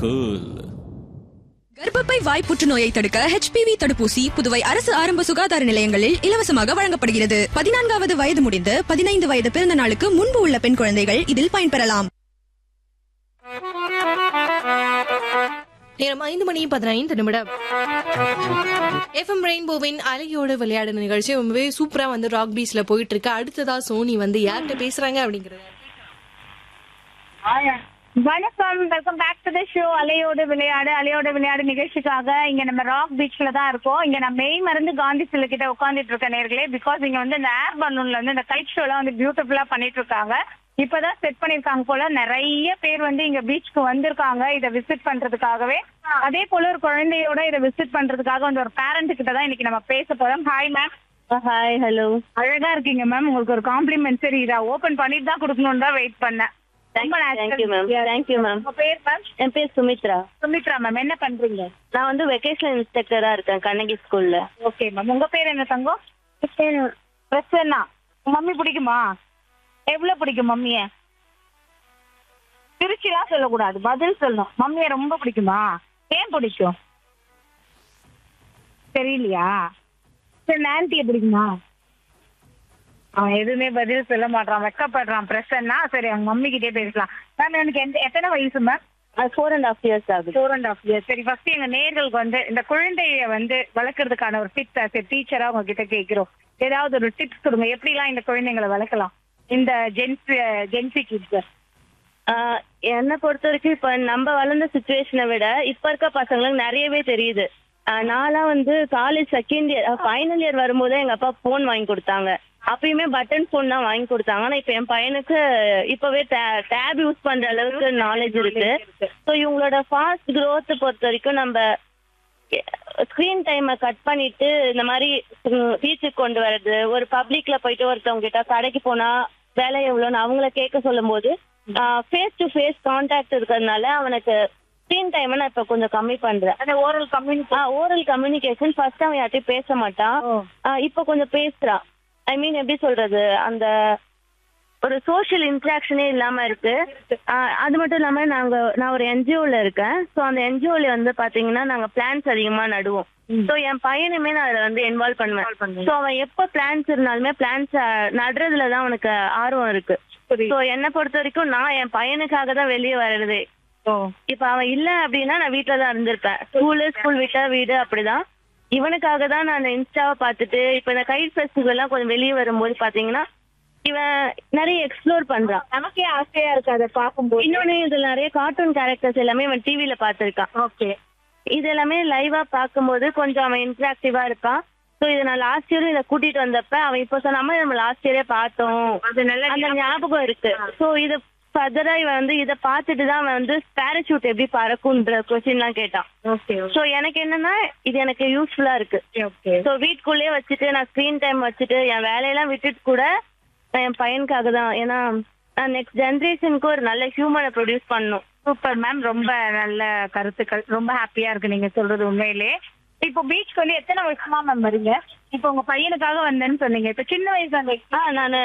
cool கர்ப்பப்பை வாய் புற்றுநோயை தடுக்க ஹெச்பிவி தடுப்பூசி புதுவை அரசு ஆரம்ப சுகாதார நிலையங்களில் இலவசமாக வழங்கப்படுகிறது பதினான்காவது வயது முடிந்து பதினைந்து வயது பிறந்த நாளுக்கு முன்பு உள்ள பெண் குழந்தைகள் இதில் பயன்பெறலாம் நேரம் ஐந்து மணி பதினைந்து நிமிடம் எஃப்எம் ரெயின்போவின் அலையோடு விளையாடு நிகழ்ச்சி ரொம்பவே சூப்பரா வந்து ராக் பீச்ல போயிட்டு இருக்கு அடுத்ததா சோனி வந்து யார்கிட்ட பேசுறாங்க அப்படிங்கறது வணக்கம் welcome back to the show அலையோடு விளையாடு அலையோடு விளையாடு நிகழ்ச்சிக்காக இங்க நம்ம ராக் பீச்ல தான் இருக்கோம் இங்க நான் மெய் மறந்து காந்தி சிலை கிட்ட உட்காந்துட்டு இருக்கேன் நேர்களே பிகாஸ் இங்க வந்து இந்த ஏர் பலூன்ல வந்து இந்த கைட் ஷோ எல்லாம் வந்து பியூட்டிஃபுல்லா பண்ணிட்டு இருக்காங்க இப்பதான் செட் பண்ணிருக்காங்க போல நிறைய பேர் வந்து இங்க பீச்சுக்கு வந்திருக்காங்க இதை விசிட் பண்றதுக்காகவே அதே போல ஒரு குழந்தையோட இதை விசிட் பண்றதுக்காக வந்து ஒரு பேரண்ட் கிட்ட தான் இன்னைக்கு நம்ம பேச போறோம் ஹாய் மேம் ஹாய் ஹலோ அழகா இருக்கீங்க மேம் உங்களுக்கு ஒரு காம்ப்ளிமெண்ட் சரி இதை ஓபன் பண்ணிட்டு தான் கொடுக்கணும்னு தான் வெயிட் பண்ணேன் ரொம்ப தேங்க்யூ மேம் தேங்க்யூ மேம் உங்க பேர் மேம் என் பேர் சுமித்ரா சுமித்ரா மேம் என்ன பண்றீங்க நான் வந்து வெக்கேஷனல் இன்ஸ்ட்ரக்டரா இருக்கேன் கண்ணகி ஸ்கூல்ல ஓகே மேம் உங்க பேர் என்ன தங்கம் பிரசன்னா மம்மி பிடிக்குமா எவ்வளவு பிடிக்கும் மம்மிய திருச்சிலாம் சொல்லக்கூடாது பதில் சொல்லணும் மம்மிய ரொம்ப பிடிக்குமா ஏன் பிடிக்கும் தெரியலையா சரி ஆன்ட்டிய பிடிக்குமா அவன் எதுவுமே பதில் சொல்ல மாட்டான் வெக்கப்படுறான் பிரசன்னா சரி அவங்க மம்மி கிட்டே பேசலாம் மேம் எனக்கு எந்த எத்தனை வயசு ma'am four and half years ஆகுது ஃபோர் அண்ட் ஆஃப் இயர்ஸ் சரி ஃபர்ஸ்ட் எங்க நேர்களுக்கு வந்து இந்த குழந்தைய வந்து வளர்க்கறதுக்கான ஒரு டிப்ஸ் ஆஸ் டீச்சரா உங்ககிட்ட கேட்கிறோம் ஏதாவது ஒரு டிப்ஸ் கொடுங்க எப்படிலாம் இந்த குழந்தைங்களை வளர்க்கலாம் இந்த ஜென்ஸ் ஜென்சி கிட்ஸ் ஆஹ் என்னை பொறுத்த வரைக்கும் இப்ப நம்ம வளர்ந்த சுச்சுவேஷனை விட இப்ப இருக்க பசங்களுக்கு நிறையவே தெரியுது ஆஹ் நான்லாம் வந்து college second year final year வரும்போது எங்க அப்பா போன் வாங்கி கொடுத்தாங்க அப்பயுமே பட்டன் போன் தான் வாங்கி கொடுத்தாங்க ஆனா இப்ப என் பையனுக்கு இப்பவே டேப் யூஸ் பண்ற அளவுக்கு நாலேஜ் இருக்கு ஸோ இவங்களோட ஃபாஸ்ட் growth பொறுத்த வரைக்கும் நம்ம ஸ்கிரீன் டைமை கட் பண்ணிட்டு இந்த மாதிரி பீச்சுக்கு கொண்டு வர்றது ஒரு பப்ளிக்ல போயிட்டு ஒருத்தவங்க கிட்ட கடைக்கு போனா வேலை எவ்வளோன்னு அவங்கள கேட்க சொல்லும் போது ஃபேஸ் டு ஃபேஸ் கான்டாக்ட் இருக்கிறதுனால அவனுக்கு ஸ்கிரீன் டைமை நான் இப்ப கொஞ்சம் கம்மி பண்றேன் அந்த oral communication oral communication first அவன் யார்ட்டையும் பேச மாட்டான் ஆஹ் இப்ப கொஞ்சம் பேசுறான் ஐ மீன் எப்படி சொல்றது அந்த ஒரு சோஷியல் இன்ட்ராக்ஷனே இல்லாம இருக்கு ஆஹ் அது மட்டும் இல்லாம நாங்க நான் ஒரு என்ஜிஓல இருக்கேன் ஸோ அந்த என்ஜிஓல வந்து பாத்தீங்கன்னா நாங்க பிளான்ஸ் அதிகமா நடுவோம் ஸோ என் பையனுமே நான் அதுல வந்து இன்வால்வ் பண்ணுவேன் ஸோ அவன் எப்ப பிளான்ஸ் இருந்தாலுமே பிளான்ஸ் நடுறதுல தான் அவனுக்கு ஆர்வம் இருக்கு ஸோ என்னை பொறுத்த வரைக்கும் நான் என் பையனுக்காக தான் வெளியே வர்றதே இப்ப அவன் இல்ல அப்படின்னா நான் வீட்ல தான் இருந்திருப்பேன் ஸ்கூலு ஸ்கூல் விட்டா வீடு அப்படிதான் இவனுக்காக தான் நான் இன்ஸ்டாவை பார்த்துட்டு இப்ப இந்த கைட் ஃபெஸ்டிவல் எல்லாம் கொஞ்சம் வெளியே வரும்போது பாத்தீங்கன்னா இவன் நிறைய எக்ஸ்ப்ளோர் பண்றான் நமக்கே ஆசையா இருக்கு அதை பார்க்கும்போது இன்னொன்னு இதுல நிறைய கார்ட்டூன் கேரக்டர்ஸ் எல்லாமே இவன் டிவில பார்த்திருக்கான் ஓகே இது எல்லாமே லைவா பார்க்கும்போது கொஞ்சம் அவன் இன்டராக்டிவா இருப்பான் ஸோ இதை நான் லாஸ்ட் இயரும் இதை கூட்டிட்டு வந்தப்ப அவன் இப்போ சொன்னாம நம்ம லாஸ்ட் இயரே பார்த்தோம் அது நல்ல அந்த ஞாபகம் இருக்கு ஸோ இது ஃபர்தரா இவன் வந்து இதை பார்த்துட்டு தான் அவன் வந்து பேராஷூட் எப்படி பறக்கும்ன்ற கொஸ்டின்லாம் கேட்டான் ஓகே ஸோ எனக்கு என்னன்னா இது எனக்கு யூஸ்ஃபுல்லா இருக்கு ஓகே ஸோ வீட்டுக்குள்ளேயே வச்சுட்டு நான் ஸ்க்ரீன் டைம் வச்சுட்டு என் வேலையெல்லாம் விட்டுட்டு கூட நான் என் பையனுக்காக தான் ஏன்னா நான் நெக்ஸ்ட் ஜென்ரேஷனுக்கு ஒரு நல்ல ஹியூமனை ப்ரொடியூஸ் பண்ணணும் சூப்பர் மேம் ரொம்ப நல்ல கருத்துக்கள் ரொம்ப ஹாப்பியா இருக்கு நீங்க சொல்றது உண்மையிலே இப்போ பீச்சுக்கு வந்து எத்தனை வருஷமா மேம் வரீங்க இப்போ உங்க பையனுக்காக வந்தேன்னு சொன்னீங்க இப்போ சின்ன வயசுல அந்த ஆ நான்